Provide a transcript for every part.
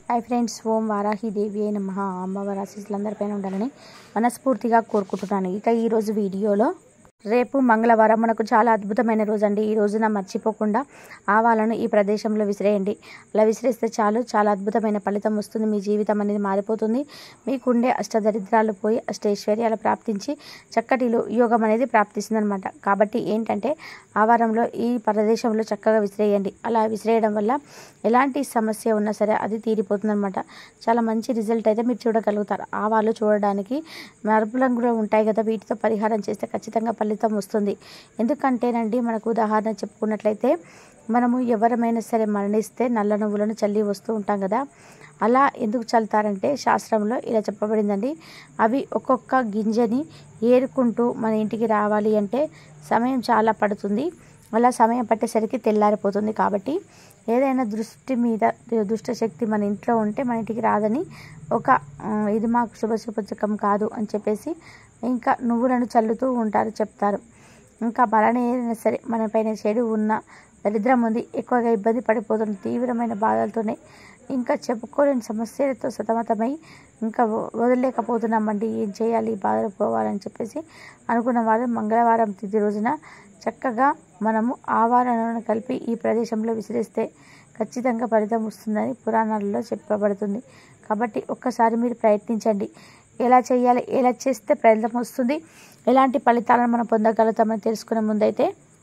hi friends Om Varahi Devi అయిన మహా అమ్మవారి ఆశీస్సులు అందరిపైన ఉండాలని మనస్ఫూర్తిగా కోరుకుంటున్నాను ఇక ఈరోజు వీడియోలో రేపు మంగళవారం మనకు చాలా అద్భుతమైన రోజు అండి ఈ రోజున మర్చిపోకుండా ఆవాలను ఈ ప్రదేశంలో విసిరేయండి అలా విసిరేస్తే చాలు చాలా అద్భుతమైన ఫలితం వస్తుంది మీ జీవితం అనేది మారిపోతుంది మీకుండే అష్టదరిద్రాలు పోయి అష్టైశ్వర్యాలు ప్రాప్తించి చక్కటి లో- యోగం అనేది ప్రాప్తిస్తుంది అనమాట కాబట్టి ఏంటంటే ఆవారంలో ఈ ప్రదేశంలో చక్కగా విసిరేయండి అలా విసిరేయడం వల్ల ఎలాంటి సమస్య ఉన్నా సరే అది తీరిపోతుంది అనమాట చాలా మంచి రిజల్ట్ అయితే మీరు చూడగలుగుతారు ఆవాలు చూడడానికి నలుపు రంగులో ఉంటాయి కదా వీటితో పరిహారం చేస్తే ఖచ్చితంగా ఫలితం వస్తుంది ఎందుకంటేనండి మనకు ఉదాహరణ చెప్పుకున్నట్లయితే మనము ఎవరమైనా సరే మరణిస్తే నల్ల నువ్వులను చల్లి వస్తూ ఉంటాం కదా అలా ఎందుకు చల్లుతారంటే శాస్త్రంలో ఇలా చెప్పబడిందండి అవి ఒక్కొక్క గింజని ఏరుకుంటూ మన ఇంటికి రావాలి అంటే సమయం చాలా పడుతుంది అలా సమయం పట్టేసరికి తెల్లారిపోతుంది కాబట్టి ఏదైనా దృష్టి మీద దుష్ట శక్తి మన ఇంట్లో ఉంటే మన ఇంటికి రాదని ఒక ఆ, ఇది మాకు శుభశుభచకం కాదు అని చెప్పేసి ఇంకా నువ్వులను చల్లుతూ ఉంటారు చెప్తారు ఇంకా మరణ ఏదైనా సరే మన పైన చెడు ఉన్న దరిద్రం ఉంది ఎక్కువగా ఇబ్బంది పడిపోతున్న తీవ్రమైన బాధలతోనే ఇంకా చెప్పుకోలేని సమస్యలతో సతమతమై ఇంకా వ- వదలలేకపోతున్నామండి ఏం చేయాలి ఈ బాధలు పోవాలని చెప్పేసి అనుకున్న వారు మంగళవారం తిథి రోజున చక్కగా మనము ఆవాలను కలిపి ఈ ప్రదేశంలో విసిరేస్తే ఖచ్చితంగా ఫలితం వస్తుందని పురాణాలలో చెప్పబడుతుంది కాబట్టి ఒక్కసారి మీరు ప్రయత్నించండి ఎలా చేయాలి ఎలా చేస్తే ఫలితం వస్తుంది ఎలాంటి ఫలితాలను మనం పొందగలుగుతామని తెలుసుకునే ముందైతే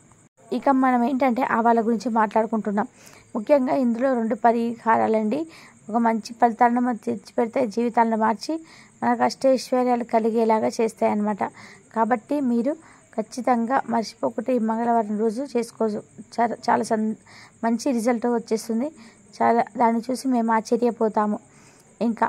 ఇక మనం ఏంటంటే ఆవాల గురించి మాట్లాడుకుంటున్నాం ముఖ్యంగా ఇందులో రెండు పరిహారాలండి ఒక మంచి ఫలితాలను మనం తెచ్చి పెడితే జీవితాలను మార్చి మనకు అష్టైశ్వర్యాలు కలిగేలాగా చేస్తాయన్నమాట కాబట్టి మీరు ఖచ్చితంగా మర్చిపోకుండా ఈ మంగళవారం రోజు చేసుకోవచ్చు చాలా చాలా సన్ మంచి రిజల్ట్ వచ్చేస్తుంది చాలా దాన్ని చూసి మేము ఆశ్చర్యపోతాము ఇంకా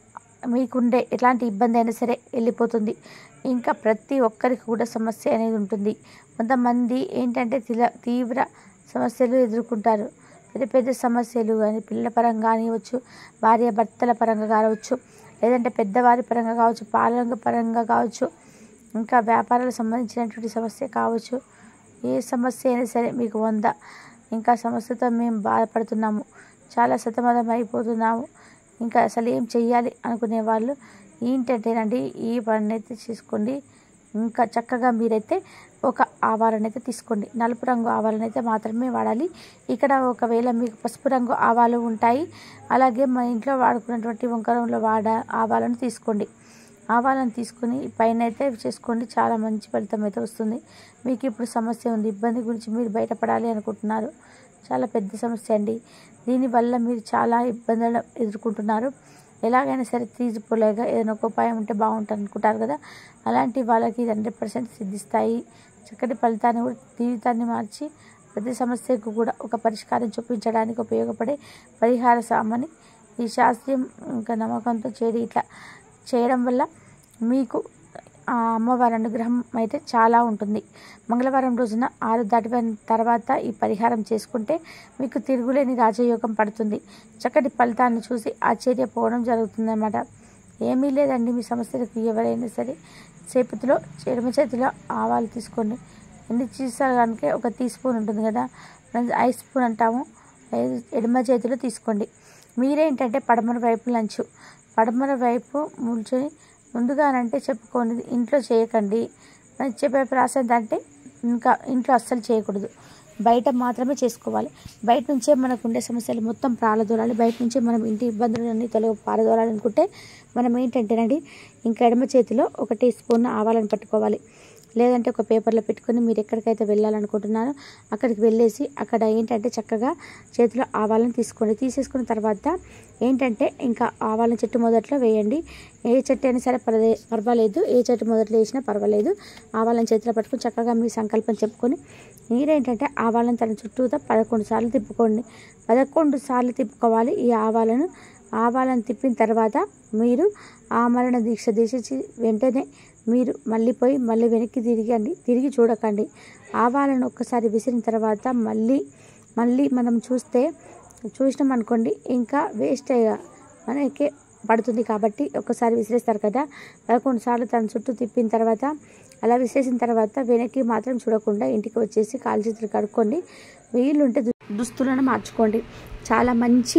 మీకుండే ఎలాంటి ఇబ్బంది అయినా సరే వెళ్ళిపోతుంది ఇంకా ప్రతి ఒక్కరికి కూడా సమస్య అనేది ఉంటుంది కొంతమంది ఏంటంటే తిల- తీవ్ర సమస్యలు ఎదుర్కొంటారు పెద్ద పెద్ద సమస్యలు కానీ పిల్లల పరంగా కానివ్వచ్చు భార్య భర్తల పరంగా కావచ్చు లేదంటే పెద్దవారి పరంగా కావచ్చు పాలన పరంగా కావచ్చు ఇంకా వ్యాపారాలకు సంబంధించినటువంటి సమస్య కావచ్చు ఏ సమస్య అయినా సరే మీకు వంద ఇంకా సమస్యతో మేము బాధపడుతున్నాము చాలా సతమతం అయిపోతున్నాము ఇంకా అసలు ఏం చెయ్యాలి అనుకునే వాళ్ళు ఏంటంటేనండి ఈ పని అయితే చేసుకోండి ఇంకా చక్కగా మీరైతే ఒక ఆవాలను అయితే తీసుకోండి నలుపు రంగు ఆవాలను అయితే మాత్రమే వాడాలి ఇక్కడ ఒకవేళ మీకు పసుపు రంగు ఆవాలు ఉంటాయి అలాగే మన ఇంట్లో వాడుకున్నటువంటి వంకరంలో వాడ ఆవాలను తీసుకోండి ఆవాలను తీసుకుని పైన అయితే చేసుకోండి చాలా మంచి ఫలితం అయితే వస్తుంది మీకు ఇప్పుడు సమస్య ఉంది ఇబ్బంది గురించి మీరు బయటపడాలి అనుకుంటున్నారు చాలా పెద్ద సమస్య అండి దీనివల్ల మీరు చాలా ఇబ్బందులు ఎదుర్కొంటున్నారు ఎలాగైనా సరే తీసిపోలేగా ఏదైనా ఒక ఉపాయం ఉంటే బాగుంటుంది అనుకుంటారు కదా అలాంటి వాళ్ళకి హండ్రెడ్ పర్సెంట్ సిద్ధిస్తాయి చక్కటి ఫలితాన్ని కూడా జీవితాన్ని మార్చి ప్రతి సమస్యకు కూడా ఒక పరిష్కారం చూపించడానికి ఉపయోగపడే పరిహార సామాని ఈ శాస్త్రీయం ఇంకా నమ్మకంతో చేయడం ఇట్లా చేయడం వల్ల మీకు ఆ అమ్మవారి అనుగ్రహం అయితే చాలా ఉంటుంది మంగళవారం రోజున ఆరు దాటిపోయిన తర్వాత ఈ పరిహారం చేసుకుంటే మీకు తిరుగులేని రాజయోగం పడుతుంది చక్కటి ఫలితాన్ని చూసి ఆశ్చర్యపోవడం జరుగుతుందన్నమాట ఏమీ లేదండి మీ సమస్యలకు ఎవరైనా సరే చేపతిలో ఎడమ చేతిలో ఆవాలు తీసుకోండి ఎన్ని తీసుకోవడానికి ఒక టీ స్పూన్ ఉంటుంది కదా మనం ఐదు స్పూన్ అంటాము ఐదు ఎడమ చేతిలో తీసుకోండి మీరేంటంటే పడమర వైపు లంచు పడమర వైపు ముల్చొని ముందుగానంటే చెప్పుకోండి ఇంట్లో చేయకండి నేను చెప్పే ప్రాసెస్ అంటే ఇంకా ఇంట్లో అస్సలు చేయకూడదు బయట మాత్రమే చేసుకోవాలి బయట నుంచే మనకు ఉండే సమస్యలు మొత్తం ప్రాలదోలాలి బయట నుంచే మనం ఇంటి ఇబ్బందులన్నీ తొలగి పారదోలాలి అనుకుంటే మనం ఏంటంటేనండి ఇంకా ఎడమ చేతిలో ఒక టీ స్పూన్ ఆవాలను పట్టుకోవాలి లేదంటే ఒక పేపర్లో పెట్టుకొని మీరు ఎక్కడికైతే వెళ్ళాలనుకుంటున్నారో అక్కడికి వెళ్ళేసి అక్కడ ఏంటంటే చక్కగా చేతిలో ఆవాలను తీసుకోండి తీసేసుకున్న తర్వాత ఏంటంటే ఇంకా ఆవాలను చెట్టు మొదట్లో వేయండి ఏ చెట్టు అయినా సరే పర్వే పర్వాలేదు ఏ చెట్టు మొదట్లో వేసినా పర్వాలేదు ఆవాలను చేతిలో పట్టుకొని చక్కగా మీ సంకల్పం చెప్పుకొని మీరేంటంటే ఆవాలను తన చుట్టూతో పదకొండు సార్లు తిప్పుకోండి పదకొండు సార్లు తిప్పుకోవాలి ఈ ఆవాలను ఆవాలను తిప్పిన తర్వాత మీరు ఆమరణ దీక్ష దీక్షించి వెంటనే మీరు మళ్ళీ పోయి మళ్ళీ వెనక్కి తిరిగండి తిరిగి చూడకండి ఆవాలను ఒక్కసారి విసిరిన తర్వాత మళ్ళీ మళ్ళీ మనం చూస్తే చూసినాం అనుకోండి ఇంకా వేస్ట్ అయ్యా మనకి పడుతుంది కాబట్టి ఒక్కసారి విసిరేస్తారు కదా పదకొండు సార్లు తన చుట్టూ తిప్పిన తర్వాత అలా విసిరేసిన తర్వాత వెనక్కి మాత్రం చూడకుండా ఇంటికి వచ్చేసి కాలు చేతులు కడుక్కోండి వీలుంటే దు- దుస్తులను మార్చుకోండి చాలా మంచి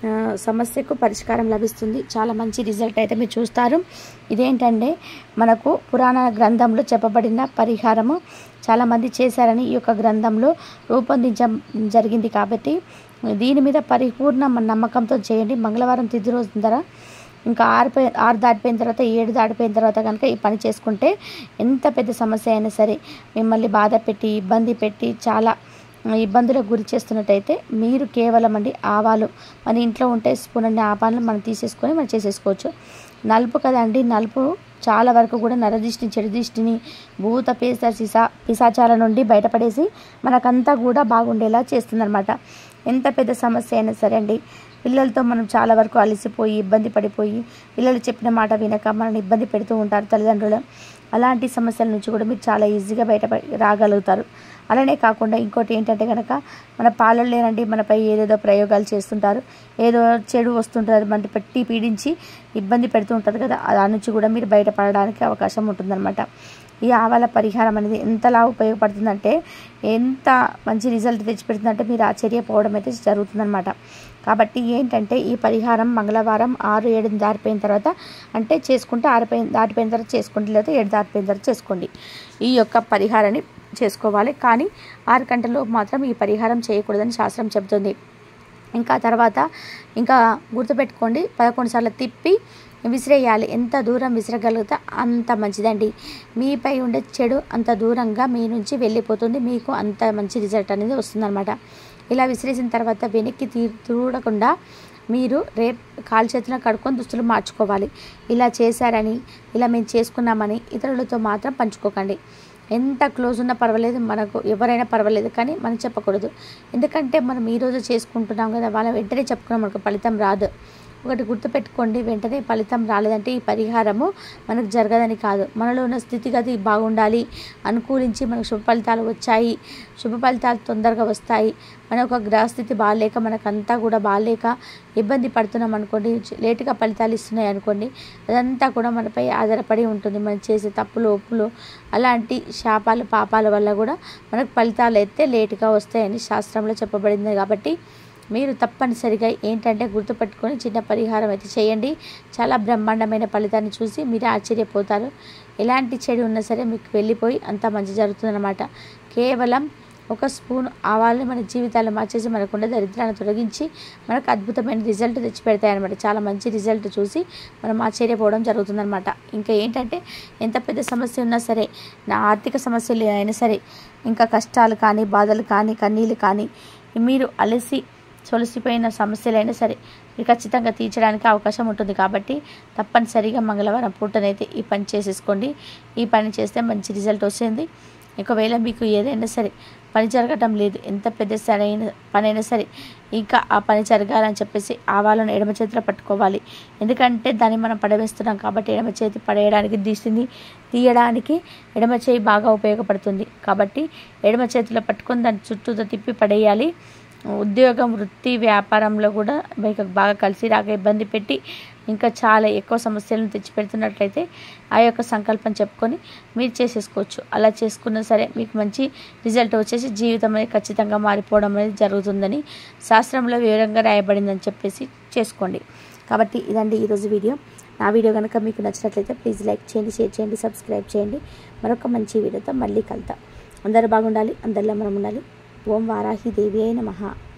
ఆ, సమస్యకు పరిష్కారం లభిస్తుంది చాలా మంచి రిజల్ట్ అయితే మీరు చూస్తారు ఇదేంటంటే మనకు పురాణ గ్రంథంలో చెప్పబడిన పరిహారము చాలామంది చేశారని ఈ యొక్క గ్రంథంలో రూపొందించ జరిగింది కాబట్టి దీని మీద పరిపూర్ణ నమ్మకంతో చేయండి మంగళవారం తిథి రోజు ధర ఇంకా ఆరిపోయి ఆరు దాటిపోయిన తర్వాత ఏడు దాటిపోయిన తర్వాత కనుక ఈ పని చేసుకుంటే ఎంత పెద్ద సమస్య అయినా సరే మిమ్మల్ని బాధ పెట్టి ఇబ్బంది పెట్టి చాలా ఇబ్బందులకు గురి చేస్తున్నట్టయితే మీరు కేవలం అండి ఆవాలు మన ఇంట్లో ఉంటే స్పూన్ అన్ని ఆవాలను మనం తీసేసుకొని మనం చేసేసుకోవచ్చు నలుపు కదండి నలుపు చాలా వరకు కూడా నరదిష్టిని చెడు దిష్టిని భూత పేస సిసా పిశాచాల నుండి బయటపడేసి మనకంతా కూడా బాగుండేలా చేస్తుందన్నమాట ఎంత పెద్ద సమస్య అయినా సరే అండి పిల్లలతో మనం చాలా వరకు అలసిపోయి ఇబ్బంది పడిపోయి పిల్లలు చెప్పిన మాట వినక మనల్ని ఇబ్బంది పెడుతూ ఉంటారు తల్లిదండ్రులు అలాంటి సమస్యల నుంచి కూడా మీరు చాలా ఈజీగా బయట రాగలుగుతారు అలానే కాకుండా ఇంకోటి ఏంటంటే కనుక మన పాలన లేనండి మనపై ఏదేదో ప్రయోగాలు చేస్తుంటారు ఏదో చెడు వస్తుంటుంది మన పెట్టి పీడించి ఇబ్బంది పెడుతూ ఉంటుంది కదా దాని నుంచి కూడా మీరు బయటపడడానికి అవకాశం ఉంటుందన్నమాట ఈ ఆవాల పరిహారం అనేది ఎంతలా ఉపయోగపడుతుందంటే ఎంత మంచి రిజల్ట్ తెచ్చిపెడుతుందంటే మీరు ఆశ్చర్యపోవడం అయితే జరుగుతుందన్నమాట కాబట్టి ఏంటంటే ఈ పరిహారం మంగళవారం ఆరు ఏడు దాటిపోయిన తర్వాత అంటే చేసుకుంటే ఆరిపోయిన దాటిపోయిన తర్వాత చేసుకోండి లేదా ఏడు దాటిపోయిన తర్వాత చేసుకోండి ఈ యొక్క పరిహారాన్ని చేసుకోవాలి కానీ ఆరు గంటల్లో మాత్రం ఈ పరిహారం చేయకూడదని శాస్త్రం చెబుతుంది ఇంకా తర్వాత ఇంకా గుర్తుపెట్టుకోండి పదకొండు సార్లు తిప్పి విసిరేయాలి ఎంత దూరం విసిరగలిగితే అంత మంచిదండి మీపై ఉండే చెడు అంత దూరంగా మీ నుంచి వెళ్ళిపోతుంది మీకు అంత మంచి రిజల్ట్ అనేది వస్తుందన్నమాట ఇలా విసిరేసిన తర్వాత వెనక్కి తీ చూడకుండా మీరు రేపు కాలు చేతులను కడుక్కొని దుస్తులు మార్చుకోవాలి ఇలా చేశారని ఇలా మేము చేసుకున్నామని ఇతరులతో మాత్రం పంచుకోకండి ఎంత క్లోజ్ ఉన్నా పర్వాలేదు మనకు ఎవరైనా పర్వాలేదు కానీ మనం చెప్పకూడదు ఎందుకంటే మనం ఈరోజు చేసుకుంటున్నాం కదా వాళ్ళ వెంటనే చెప్పుకున్నాం మనకు ఫలితం రాదు ఒకటి గుర్తుపెట్టుకోండి వెంటనే ఫలితం రాలేదంటే ఈ పరిహారము మనకు జరగదని కాదు మనలో ఉన్న స్థితిగతి బాగుండాలి అనుకూలించి మనకు శుభ ఫలితాలు వచ్చాయి శుభ ఫలితాలు తొందరగా వస్తాయి మన ఒక గ్రహస్థితి బాగాలేక మనకంతా కూడా బాగాలేక ఇబ్బంది పడుతున్నాం అనుకోండి లేటుగా ఫలితాలు ఇస్తున్నాయి అనుకోండి అదంతా కూడా మనపై ఆధారపడి ఉంటుంది మనం చేసే తప్పులు ఒప్పులు అలాంటి శాపాలు పాపాల వల్ల కూడా మనకు ఫలితాలు అయితే లేటుగా వస్తాయని శాస్త్రంలో చెప్పబడింది కాబట్టి మీరు తప్పనిసరిగా ఏంటంటే గుర్తుపెట్టుకొని చిన్న పరిహారం అయితే చేయండి చాలా బ్రహ్మాండమైన ఫలితాన్ని చూసి మీరే ఆశ్చర్యపోతారు ఎలాంటి చెడు ఉన్నా సరే మీకు వెళ్ళిపోయి అంత మంచి జరుగుతుందన్నమాట కేవలం ఒక స్పూన్ ఆవాలని మన జీవితాలు మార్చేసి మనకుండే దరిద్రాన్ని తొలగించి మనకు అద్భుతమైన రిజల్ట్ తెచ్చిపెడతాయి అనమాట చాలా మంచి రిజల్ట్ చూసి మనం ఆశ్చర్యపోవడం జరుగుతుందన్నమాట ఇంకా ఏంటంటే ఎంత పెద్ద సమస్య ఉన్నా సరే నా ఆర్థిక సమస్యలు అయినా సరే ఇంకా కష్టాలు కానీ బాధలు కానీ కన్నీళ్ళు కానీ మీరు అలసి సొలసిపోయిన సమస్యలైనా సరే మీరు ఖచ్చితంగా తీర్చడానికి అవకాశం ఉంటుంది కాబట్టి తప్పనిసరిగా మంగళవారం పూటనైతే ఈ పని చేసేసుకోండి ఈ పని చేస్తే మంచి రిజల్ట్ వస్తుంది ఒకవేళ మీకు ఏదైనా సరే పని జరగటం లేదు ఎంత పెద్ద సరైన పని అయినా సరే ఇంకా ఆ పని జరగాలని చెప్పేసి ఆవాలను ఎడమ చేతిలో పట్టుకోవాలి ఎందుకంటే దాన్ని మనం పడవేస్తున్నాం కాబట్టి ఎడమ చేతి పడేయడానికి దిష్టిని తీయడానికి ఎడమ చేయి బాగా ఉపయోగపడుతుంది కాబట్టి ఎడమ చేతిలో పట్టుకొని దాన్ని చుట్టూతో తిప్పి పడేయాలి ఉద్యోగం వృత్తి వ్యాపారంలో కూడా మీకు బాగా కలిసి రాక ఇబ్బంది పెట్టి ఇంకా చాలా ఎక్కువ సమస్యలను తెచ్చిపెడుతున్నట్లయితే ఆ యొక్క సంకల్పం చెప్పుకొని మీరు చేసేసుకోవచ్చు అలా చేసుకున్నా సరే మీకు మంచి రిజల్ట్ వచ్చేసి జీవితం అనేది ఖచ్చితంగా మారిపోవడం అనేది జరుగుతుందని శాస్త్రంలో వివరంగా రాయబడిందని చెప్పేసి చేసుకోండి కాబట్టి ఇదండి ఈరోజు వీడియో నా వీడియో కనుక మీకు నచ్చినట్లయితే ప్లీజ్ లైక్ చేయండి షేర్ చేయండి సబ్స్క్రైబ్ చేయండి మరొక మంచి వీడియోతో మళ్ళీ కలుద్దాం అందరూ బాగుండాలి అందరిలో మనం ఉండాలి ఓం వారాహి దేవి అయిన మహా